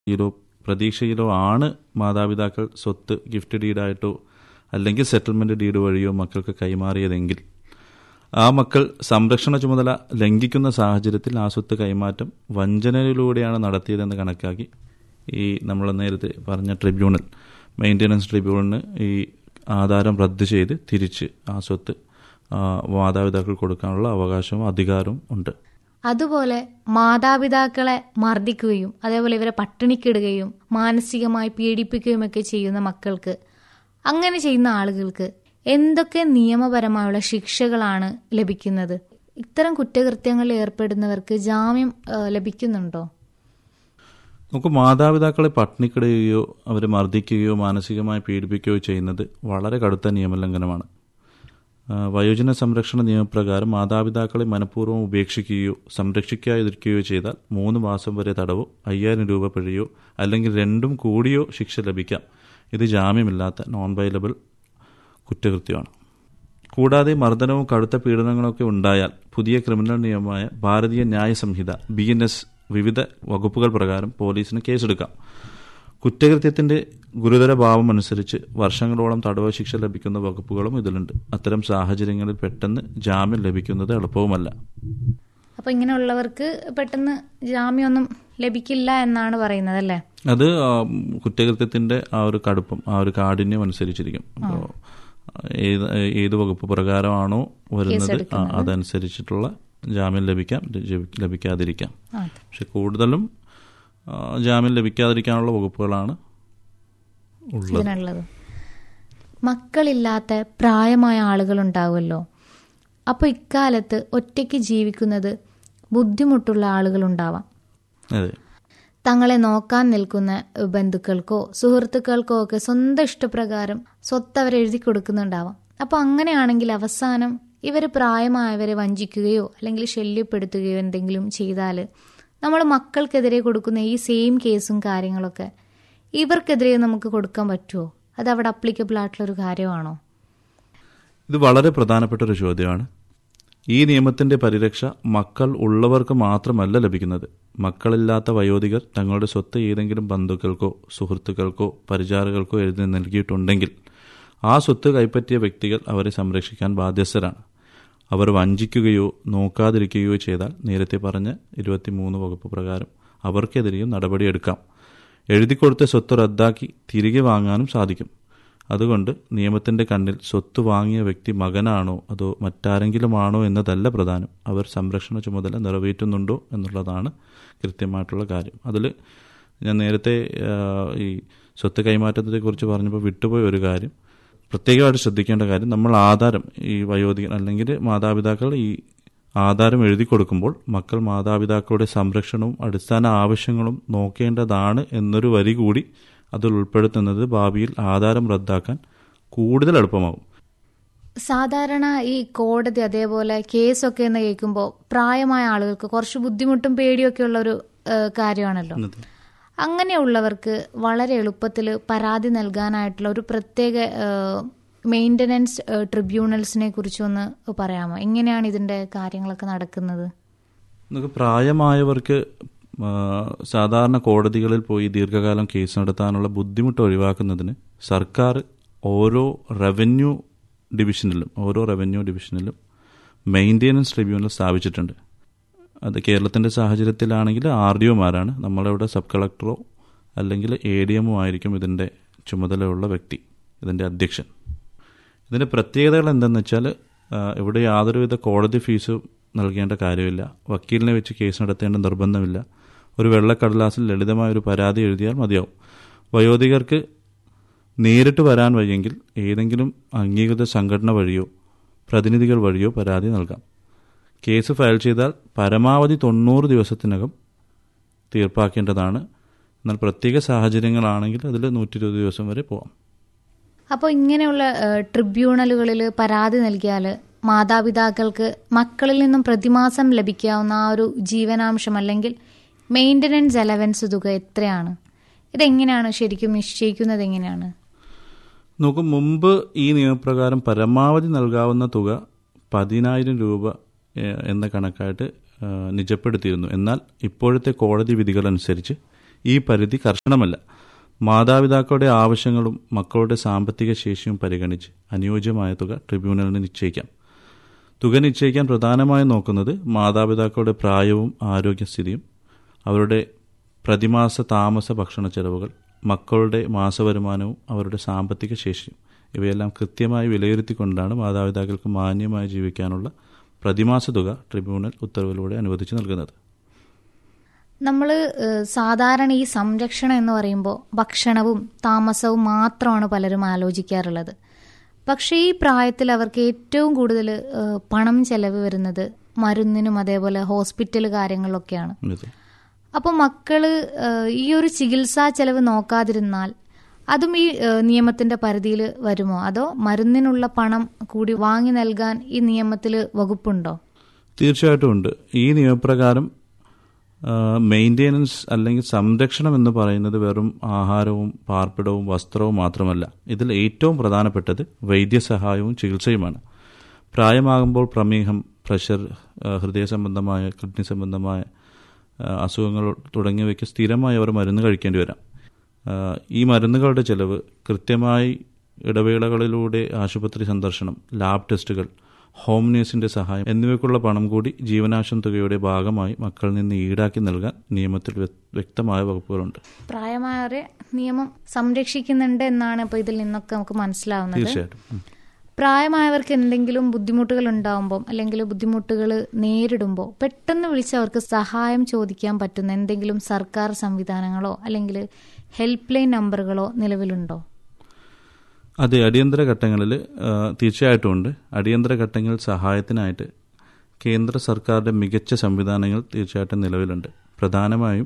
യിലോ പ്രതീക്ഷയിലോ ആണ് മാതാപിതാക്കൾ സ്വത്ത് ഗിഫ്റ്റ് ഡീഡായിട്ടോ അല്ലെങ്കിൽ സെറ്റിൽമെന്റ് ഡീഡ് വഴിയോ മക്കൾക്ക് കൈമാറിയതെങ്കിൽ ആ മക്കൾ സംരക്ഷണ ചുമതല ലംഘിക്കുന്ന സാഹചര്യത്തിൽ ആ സ്വത്ത് കൈമാറ്റം വഞ്ചനയിലൂടെയാണ് നടത്തിയതെന്ന് കണക്കാക്കി ഈ നമ്മൾ നേരത്തെ പറഞ്ഞ ട്രിബ്യൂണൽ മെയിൻ്റനൻസ് ട്രിബ്യൂണലിന് ഈ ആധാരം റദ്ദ് ചെയ്ത് തിരിച്ച് ആ സ്വത്ത് ആ, മാതാപിതാക്കൾ കൊടുക്കാനുള്ള അവകാശവും അധികാരവും ഉണ്ട് അതുപോലെ മാതാപിതാക്കളെ മർദ്ദിക്കുകയും അതേപോലെ ഇവരെ പട്ടിണിക്കിടുകയും മാനസികമായി പീഡിപ്പിക്കുകയും ഒക്കെ ചെയ്യുന്ന മക്കൾക്ക് അങ്ങനെ ചെയ്യുന്ന ആളുകൾക്ക് എന്തൊക്കെ നിയമപരമായുള്ള ശിക്ഷകളാണ് ലഭിക്കുന്നത് ഇത്തരം കുറ്റകൃത്യങ്ങളിൽ ഏർപ്പെടുന്നവർക്ക് ജാമ്യം ആ, ലഭിക്കുന്നുണ്ടോ നമുക്ക് മാതാപിതാക്കളെ പട്ടിണിക്കിടുകയോ അവരെ മർദ്ദിക്കുകയോ മാനസികമായി പീഡിപ്പിക്കുകയോ ചെയ്യുന്നത് വളരെ കടുത്ത നിയമലംഘനമാണ് ആ, വയോജന സംരക്ഷണ നിയമപ്രകാരം മാതാപിതാക്കളെ മനഃപൂർവ്വം ഉപേക്ഷിക്കുകയോ സംരക്ഷിക്കാതിരിക്കുകയോ ചെയ്താൽ മൂന്ന് മാസം വരെ തടവോ അയ്യായിരം രൂപ പിഴയോ അല്ലെങ്കിൽ രണ്ടും കൂടിയോ ശിക്ഷ ലഭിക്കാം ഇത് ജാമ്യമില്ലാത്ത നോൺ വയലബിൾ കുറ്റകൃത്യമാണ് കൂടാതെ മർദ്ദനവും കടുത്ത പീഡനങ്ങളൊക്കെ ഉണ്ടായാൽ പുതിയ ക്രിമിനൽ നിയമമായ ഭാരതീയ ന്യായ സംഹിത ബി എൻ എസ് വിവിധ വകുപ്പുകൾ പ്രകാരം പോലീസിന് കേസെടുക്കാം കുറ്റകൃത്യത്തിന്റെ ഗുരുതര ഭാവം അനുസരിച്ച് വർഷങ്ങളോളം തടവ് ശിക്ഷ ലഭിക്കുന്ന വകുപ്പുകളും ഇതിലുണ്ട് അത്തരം സാഹചര്യങ്ങളിൽ പെട്ടെന്ന് ജാമ്യം ലഭിക്കുന്നത് എളുപ്പവുമല്ല അപ്പൊ ഇങ്ങനെയുള്ളവർക്ക് പെട്ടെന്ന് ജാമ്യമൊന്നും ലഭിക്കില്ല എന്നാണ് പറയുന്നത് അല്ലേ അത് ആ, കുറ്റകൃത്യത്തിന്റെ ആ ഒരു കടുപ്പം ആ ഒരു കാഠിന്യം അനുസരിച്ചിരിക്കും അപ്പോൾ ഏത് ഏത് വകുപ്പ് പ്രകാരമാണോ വരുന്നത് ആ, അതനുസരിച്ചിട്ടുള്ള ജാമ്യം ലഭിക്കാം ലഭി- ലഭിക്കാതിരിക്കാം ആ പക്ഷെ കൂടുതലും ആ, ജാമ്യം ലഭിക്കാതിരിക്കാനുള്ള വകുപ്പുകളാണ് ഉള്ളത് ഇതിനുള്ളത് മക്കളില്ലാത്ത പ്രായമായ ആളുകളുണ്ടാവുമല്ലോ അപ്പോൾ ഇക്കാലത്ത് ഒറ്റയ്ക്ക് ജീവിക്കുന്നത് ബുദ്ധിമുട്ടുള്ള ആളുകളുണ്ടാവാം അതെ തങ്ങളെ നോക്കാൻ നിൽക്കുന്ന ബന്ധുക്കൾക്കോ സുഹൃത്തുക്കൾക്കോ ഒക്കെ സ്വന്തം ഇഷ്ടപ്രകാരം സ്വത്ത് അവർ എഴുതി കൊടുക്കുന്നുണ്ടാവാം അപ്പോൾ അങ്ങനെയാണെങ്കിൽ അവസാനം ഇവർ പ്രായമായവരെ വഞ്ചിക്കുകയോ അല്ലെങ്കിൽ ശല്യപ്പെടുത്തുകയോ എന്തെങ്കിലും ചെയ്താൽ നമ്മൾ മക്കൾക്കെതിരെ കൊടുക്കുന്ന ഈ സെയിം കേസും കാര്യങ്ങളൊക്കെ ഇവർക്കെതിരെ നമുക്ക് കൊടുക്കാൻ പറ്റുമോ അത് അവിടെ അപ്ലിക്കബിൾ ആയിട്ടുള്ള ഒരു കാര്യമാണോ ഇത് വളരെ പ്രധാനപ്പെട്ട ഒരു ചോദ്യമാണ് ഈ നിയമത്തിന്റെ പരിരക്ഷ മക്കൾ ഉള്ളവർക്ക് മാത്രമല്ല ലഭിക്കുന്നത് മക്കളില്ലാത്ത വയോധികർ തങ്ങളുടെ സ്വത്ത് ഏതെങ്കിലും ബന്ധുക്കൾക്കോ സുഹൃത്തുക്കൾക്കോ പരിചാരകൾക്കോ എഴുതി നൽകിയിട്ടുണ്ടെങ്കിൽ ആ സ്വത്ത് കൈപ്പറ്റിയ വ്യക്തികൾ അവരെ സംരക്ഷിക്കാൻ ബാധ്യസ്ഥരാണ് അവർ വഞ്ചിക്കുകയോ നോക്കാതിരിക്കുകയോ ചെയ്താൽ നേരത്തെ പറഞ്ഞ ഇരുപത്തിമൂന്ന് വകുപ്പ് പ്രകാരം അവർക്കെതിരെയും നടപടിയെടുക്കാം എഴുതിക്കൊടുത്ത സ്വത്ത് റദ്ദാക്കി തിരികെ വാങ്ങാനും സാധിക്കും അതുകൊണ്ട് നിയമത്തിന്റെ കണ്ണിൽ സ്വത്ത് വാങ്ങിയ വ്യക്തി മകനാണോ അതോ മറ്റാരെങ്കിലുമാണോ എന്നതല്ല പ്രധാനം അവർ സംരക്ഷണ ചുമതല നിറവേറ്റുന്നുണ്ടോ എന്നുള്ളതാണ് കൃത്യമായിട്ടുള്ള കാര്യം അതിൽ ഞാൻ നേരത്തെ ആ, ഈ സ്വത്ത് കൈമാറ്റത്തെക്കുറിച്ച് പറഞ്ഞപ്പോൾ വിട്ടുപോയ ഒരു കാര്യം പ്രത്യേകമായിട്ട് ശ്രദ്ധിക്കേണ്ട കാര്യം നമ്മൾ ആധാരം ഈ വയോധികൻ അല്ലെങ്കിൽ മാതാപിതാക്കൾ ഈ ആധാരം എഴുതി കൊടുക്കുമ്പോൾ മക്കൾ മാതാപിതാക്കളുടെ സംരക്ഷണവും അടിസ്ഥാന ആവശ്യങ്ങളും നോക്കേണ്ടതാണ് എന്നൊരു വരി കൂടി അതിൽ ഉൾപ്പെടുത്തുന്നത് ഭാവിയിൽ ആധാരം റദ്ദാക്കാൻ കൂടുതൽ എളുപ്പമാകും സാധാരണ ഈ കോടതി അതേപോലെ കേസൊക്കെ എന്ന് കേൾക്കുമ്പോൾ പ്രായമായ ആളുകൾക്ക് കുറച്ച് ബുദ്ധിമുട്ടും പേടിയൊക്കെ ഉള്ള ഒരു ഏഹ്, കാര്യമാണല്ലോ അങ്ങനെയുള്ളവർക്ക് വളരെ എളുപ്പത്തിൽ പരാതി നൽകാനായിട്ടുള്ള ഒരു പ്രത്യേക മെയിൻ്റനൻസ് ട്രിബ്യൂണൽസിനെ കുറിച്ചൊന്ന് പറയാമോ എങ്ങനെയാണ് ഇതിന്റെ കാര്യങ്ങളൊക്കെ നടക്കുന്നത് നമുക്ക് പ്രായമായവർക്ക് ആ, സാധാരണ കോടതികളിൽ പോയി ദീർഘകാലം കേസ് നടത്താനുള്ള ബുദ്ധിമുട്ട് ഒഴിവാക്കുന്നതിന് സർക്കാർ ഓരോ റവന്യൂ ഡിവിഷനിലും ഓരോ റവന്യൂ ഡിവിഷനിലും മെയിൻ്റെനൻസ് ട്രിബ്യൂണൽ സ്ഥാപിച്ചിട്ടുണ്ട് അത് കേരളത്തിൻ്റെ സാഹചര്യത്തിലാണെങ്കിൽ ആർ ഡി ഒമാരാണ് നമ്മളിവിടെ സബ് കളക്ടറോ അല്ലെങ്കിൽ എ ഡി എമ്മോ ആയിരിക്കും ഇതിൻ്റെ ചുമതലയുള്ള വ്യക്തി ഇതിൻ്റെ അധ്യക്ഷൻ ഇതിൻ്റെ പ്രത്യേകതകൾ എന്തെന്ന് വെച്ചാൽ ആ, ഇവിടെ യാതൊരുവിധ കോടതി ഫീസ് നൽകേണ്ട കാര്യമില്ല വക്കീലിനെ വെച്ച് കേസ് നടത്തേണ്ട നിർബന്ധമില്ല ഒരു വെള്ളക്കടലാസിൽ ലളിതമായ ഒരു പരാതി എഴുതിയാൽ മതിയാവും വയോധികർക്ക് നേരിട്ട് വരാൻ വയ്യെങ്കിൽ ഏതെങ്കിലും അംഗീകൃത സംഘടന വഴിയോ പ്രതിനിധികൾ വഴിയോ പരാതി നൽകാം കേസ് ഫയൽ ചെയ്താൽ പരമാവധി തൊണ്ണൂറ് ദിവസത്തിനകം തീർപ്പാക്കേണ്ടതാണ് എന്നാൽ പ്രത്യേക സാഹചര്യങ്ങളാണെങ്കിൽ അതിൽ നൂറ്റി ഇരുപത് ദിവസം വരെ പോവാം അപ്പോൾ ഇങ്ങനെയുള്ള ട്രിബ്യൂണലുകളിൽ പരാതി നൽകിയാൽ മാതാപിതാക്കൾക്ക് മക്കളിൽ നിന്നും പ്രതിമാസം ലഭിക്കാവുന്ന ആ ഒരു ജീവനാംശം അല്ലെങ്കിൽ മെയിൻ്റനൻസ് അലവൻസ് തുക എത്രയാണ് ഇതെങ്ങനെയാണ് ശരിക്കും നിശ്ചയിക്കുന്നത് എങ്ങനെയാണ് നമുക്ക് മുമ്പ് ഈ നിയമപ്രകാരം പരമാവധി നൽകാവുന്ന തുക പതിനായിരം രൂപ ഏഹ്, എന്ന കണക്കായിട്ട് ഏഹ്, നിജപ്പെടുത്തിയിരുന്നു എന്നാൽ ഇപ്പോഴത്തെ കോടതി വിധികളനുസരിച്ച് ഈ പരിധി കർശനമല്ല മാതാപിതാക്കളുടെ ആവശ്യങ്ങളും മക്കളുടെ സാമ്പത്തിക ശേഷിയും പരിഗണിച്ച് അനുയോജ്യമായ തുക ട്രിബ്യൂണലിന് നിശ്ചയിക്കാം തുക നിശ്ചയിക്കാൻ പ്രധാനമായും നോക്കുന്നത് മാതാപിതാക്കളുടെ പ്രായവും ആരോഗ്യസ്ഥിതിയും അവരുടെ പ്രതിമാസ താമസ ഭക്ഷണ ചെലവുകൾ മക്കളുടെ മാസവരുമാനവും അവരുടെ സാമ്പത്തിക ശേഷിയും ഇവയെല്ലാം കൃത്യമായി വിലയിരുത്തിക്കൊണ്ടാണ് മാതാപിതാക്കൾക്ക് മാന്യമായി ജീവിക്കാനുള്ള പ്രതിമാസ തുക ട്രിബ്യൂണൽ ഉത്തരവിലൂടെ അനുവദിച്ചു നൽകുന്നത് നമ്മൾ സാധാരണ ഈ സംരക്ഷണം എന്ന് പറയുമ്പോൾ ഭക്ഷണവും താമസവും മാത്രമാണ് പലരും ആലോചിക്കാറുള്ളത് പക്ഷേ ഈ പ്രായത്തിൽ അവർക്ക് ഏറ്റവും കൂടുതൽ ഏഹ്, പണം ചെലവ് വരുന്നത് മരുന്നിനും അതേപോലെ ഹോസ്പിറ്റൽ കാര്യങ്ങളിലൊക്കെയാണ് അതെ. അപ്പോൾ മക്കള് ഏഹ്, ഈ ഒരു ചികിത്സാ ചെലവ് നോക്കാതിരുന്നാൽ അതും ഈ ഏഹ്, നിയമത്തിന്റെ പരിധിയിൽ വരുമോ അതോ മരുന്നിനുള്ള പണം കൂടി വാങ്ങി നൽകാൻ ഈ നിയമത്തിൽ വകുപ്പുണ്ടോ തീർച്ചയായിട്ടും ഉണ്ട് ഈ നിയമപ്രകാരം മെയിൻ്റെനൻസ് അല്ലെങ്കിൽ സംരക്ഷണം എന്ന് പറയുന്നത് വെറും ആഹാരവും പാർപ്പിടവും വസ്ത്രവും മാത്രമല്ല ഇതിൽ ഏറ്റവും പ്രധാനപ്പെട്ടത് വൈദ്യസഹായവും ചികിത്സയുമാണ് പ്രായമാകുമ്പോൾ പ്രമേഹം പ്രഷർ ആ, ഹൃദയ സംബന്ധമായ കിഡ്നി സംബന്ധമായ ആ, അസുഖങ്ങൾ തുടങ്ങിയവയ്ക്ക് സ്ഥിരമായി അവർ മരുന്ന് കഴിക്കേണ്ടി വരാം ആ, ഈ മരുന്നുകളുടെ ചെലവ് കൃത്യമായി ഇടവേളകളിലൂടെ ആശുപത്രി സന്ദർശനം ലാബ് ടെസ്റ്റുകൾ ഹോം നേഴ്സിന്റെ സഹായം എന്നിവയ്ക്കുള്ള പണം കൂടി ജീവനാശം തുകയുടെ ഭാഗമായി മക്കളിൽ നിന്ന് ഈടാക്കി നൽകാൻ നിയമത്തിൽ വ്യ- വ്യക്തമായ വകുപ്പുകളുണ്ട് പ്രായമായവരെ നിയമം സംരക്ഷിക്കുന്നുണ്ട് എന്നാണ് ഇപ്പോൾ ഇതിൽ നിന്നൊക്കെ നമുക്ക് മനസ്സിലാവുന്നത് തീർച്ചയായിട്ടും ഉം. പ്രായമായവർക്ക് എന്തെങ്കിലും ബുദ്ധിമുട്ടുകൾ ഉണ്ടാവുമ്പോൾ അല്ലെങ്കിൽ ബുദ്ധിമുട്ടുകൾ നേരിടുമ്പോൾ പെട്ടെന്ന് വിളിച്ച് അവർക്ക് സഹായം ചോദിക്കാൻ പറ്റുന്ന എന്തെങ്കിലും സർക്കാർ സംവിധാനങ്ങളോ അല്ലെങ്കിൽ ഹെൽപ്പ് ലൈൻ നമ്പറുകളോ നിലവിലുണ്ടോ അതെ അടിയന്തര ഘട്ടങ്ങളിൽ തീർച്ചയായിട്ടും ഉണ്ട് അടിയന്തര ഘട്ടങ്ങളിൽ സഹായത്തിനായിട്ട് കേന്ദ്ര സർക്കാരിൻ്റെ മികച്ച സംവിധാനങ്ങൾ തീർച്ചയായിട്ടും നിലവിലുണ്ട് പ്രധാനമായും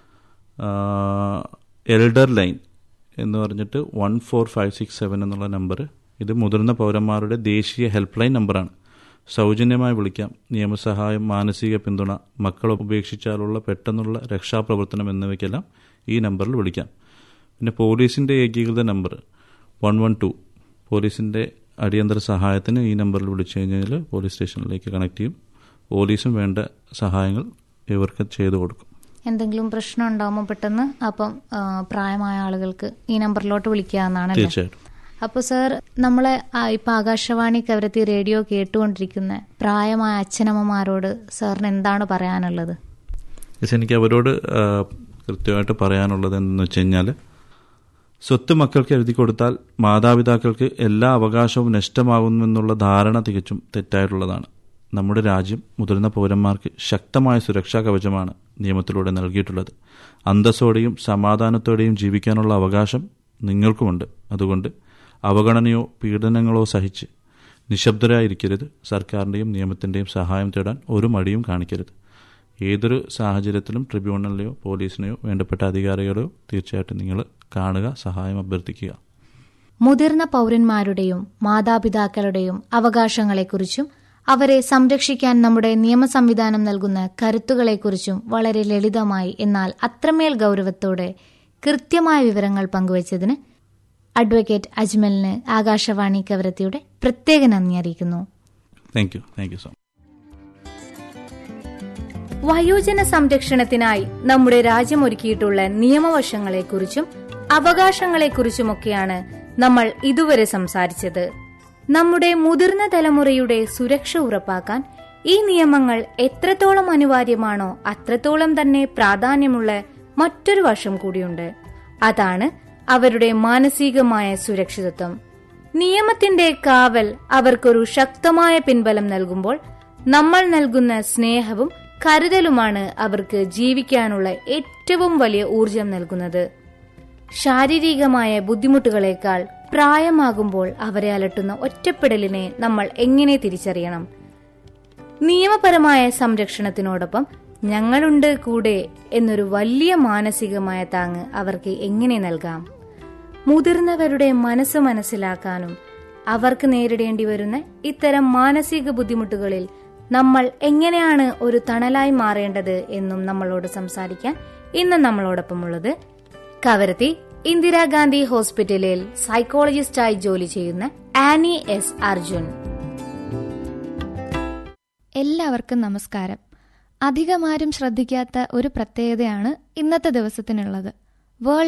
എൽഡർ ലൈൻ എന്ന് പറഞ്ഞിട്ട് one four five six seven എന്നുള്ള നമ്പർ ഇത് മുതിർന്ന പൗരന്മാരുടെ ദേശീയ ഹെൽപ്പ് ലൈൻ നമ്പറാണ് സൗജന്യമായി വിളിക്കാം നിയമസഹായം മാനസിക പിന്തുണ മക്കളെ ഉപേക്ഷിച്ചാലുള്ള പെട്ടെന്നുള്ള രക്ഷാപ്രവർത്തനം എന്നിവയ്ക്കെല്ലാം ഈ നമ്പറിൽ വിളിക്കാം പിന്നെ പോലീസിൻ്റെ ഏകീകൃത നമ്പർ വൺ വൺ ടു പോലീസിൻ്റെ അടിയന്തര സഹായത്തിന് ഈ നമ്പറിൽ വിളിച്ചു കഴിഞ്ഞാൽ പോലീസ് സ്റ്റേഷനിലേക്ക് കണക്ട് ചെയ്യും പോലീസും വേണ്ട സഹായങ്ങൾ ഇവർക്ക് ചെയ്തു കൊടുക്കും എന്തെങ്കിലും പ്രശ്നം ഉണ്ടാകുമ്പോൾ പെട്ടെന്ന് അപ്പം ആ, പ്രായമായ ആളുകൾക്ക് ഈ നമ്പറിലോട്ട് വിളിക്കാവുന്നതാണല്ലേ തീർച്ചയായിട്ടും അപ്പോൾ സാർ നമ്മളെ ആ, ഇപ്പൊ ആകാശവാണി കവരത്തി റേഡിയോ കേട്ടുകൊണ്ടിരിക്കുന്ന പ്രായമായ അച്ഛനമ്മമാരോട് സാറിന് എന്താണ് പറയാനുള്ളത് പക്ഷെ എനിക്ക് അവരോട് ആ, കൃത്യമായിട്ട് പറയാനുള്ളത് എന്തെന്ന് വെച്ച് കഴിഞ്ഞാൽ സ്വത്ത് മക്കൾക്ക് എഴുതി കൊടുത്താൽ മാതാപിതാക്കൾക്ക് എല്ലാ അവകാശവും നഷ്ടമാകുമെന്നുള്ള ധാരണ തികച്ചും തെറ്റായിട്ടുള്ളതാണ് നമ്മുടെ രാജ്യം മുതിർന്ന പൗരന്മാർക്ക് ശക്തമായ സുരക്ഷാ കവചമാണ് നിയമത്തിലൂടെ നൽകിയിട്ടുള്ളത് അന്തസ്സോടെയും സമാധാനത്തോടെയും ജീവിക്കാനുള്ള അവകാശം നിങ്ങൾക്കുമുണ്ട് അതുകൊണ്ട് അവഗണനയോ പീഡനങ്ങളോ സഹിച്ച് നിശബ്ദരായിരിക്കരുത് സർക്കാരിൻ്റെയും നിയമത്തിൻ്റെയും സഹായം തേടാൻ ഒരു മടിയും കാണിക്കരുത് ഏതൊരു സാഹചര്യത്തിലും ട്രിബ്യൂണലിനെയോ പോലീസിനെയോ വേണ്ടപ്പെട്ട അധികാരികളെയോ തീർച്ചയായിട്ടും നിങ്ങൾ കാണുക സഹായം അഭ്യർത്ഥിക്കുക മുതിർന്ന പൗരന്മാരുടെയും മാതാപിതാക്കളുടെയും അവകാശങ്ങളെക്കുറിച്ചും അവരെ സംരക്ഷിക്കാൻ നമ്മുടെ നിയമ സംവിധാനം നൽകുന്ന കരുത്തുകളെക്കുറിച്ചും വളരെ ലളിതമായി എന്നാൽ അത്രമേൽ ഗൗരവത്തോടെ കൃത്യമായ വിവരങ്ങൾ പങ്കുവച്ചതിന് അഡ്വക്കേറ്റ് അജ്മലിന് ആകാശവാണി കവരത്തിയുടെ പ്രത്യേക നന്ദി അറിയിക്കുന്നു thank you thank you so much വയോജന സംരക്ഷണത്തിനായി നമ്മുടെ രാജ്യം ഒരുക്കിയിട്ടുള്ള നിയമവശങ്ങളെക്കുറിച്ചും അവകാശങ്ങളെക്കുറിച്ചുമൊക്കെയാണ് നമ്മൾ ഇതുവരെ സംസാരിച്ചത് നമ്മുടെ മുതിർന്ന തലമുറയുടെ സുരക്ഷ ഉറപ്പാക്കാൻ ഈ നിയമങ്ങൾ എത്രത്തോളം അനിവാര്യമാണോ അത്രത്തോളം തന്നെ പ്രാധാന്യമുള്ള മറ്റൊരു വശം കൂടിയുണ്ട് അതാണ് അവരുടെ മാനസികമായ സുരക്ഷിതത്വം നിയമത്തിന്റെ കാവൽ അവർക്കൊരു ശക്തമായ പിൻബലം നൽകുമ്പോൾ നമ്മൾ നൽകുന്ന സ്നേഹവും കരുതലുമാണ് അവർക്ക് ജീവിക്കാനുള്ള ഏറ്റവും വലിയ ഊർജം നൽകുന്നത് ശാരീരികമായ ബുദ്ധിമുട്ടുകളേക്കാൾ പ്രായമാകുമ്പോൾ അവരെ അലട്ടുന്ന ഒറ്റപ്പെടലിനെ നമ്മൾ എങ്ങനെ തിരിച്ചറിയണം നിയമപരമായ സംരക്ഷണത്തിനോടൊപ്പം ഞങ്ങളുണ്ട് കൂടെ എന്നൊരു വലിയ മാനസികമായ താങ്ങ് അവർക്ക് എങ്ങനെ നൽകാം മുതിർന്നവരുടെ മനസ്സ് മനസ്സിലാക്കാനും അവർക്ക് നേരിടേണ്ടി വരുന്ന ഇത്തരം മാനസിക ബുദ്ധിമുട്ടുകളിൽ നമ്മൾ എങ്ങനെയാണ് ഒരു തണലായി മാറേണ്ടത് എന്നും നമ്മളോട് സംസാരിക്കാൻ ഇന്ന് നമ്മളോടൊപ്പമുള്ളത് കവരത്തി ഇന്ദിരാഗാന്ധി ഹോസ്പിറ്റലിൽ സൈക്കോളജിസ്റ്റായി ജോലി ചെയ്യുന്ന ആനി എസ് അർജുൻ എല്ലാവർക്കും നമസ്കാരം അധികമാരും ശ്രദ്ധിക്കാത്ത ഒരു പ്രത്യേകതയാണ് ഇന്നത്തെ ദിവസത്തിനുള്ളത് വേൾഡ്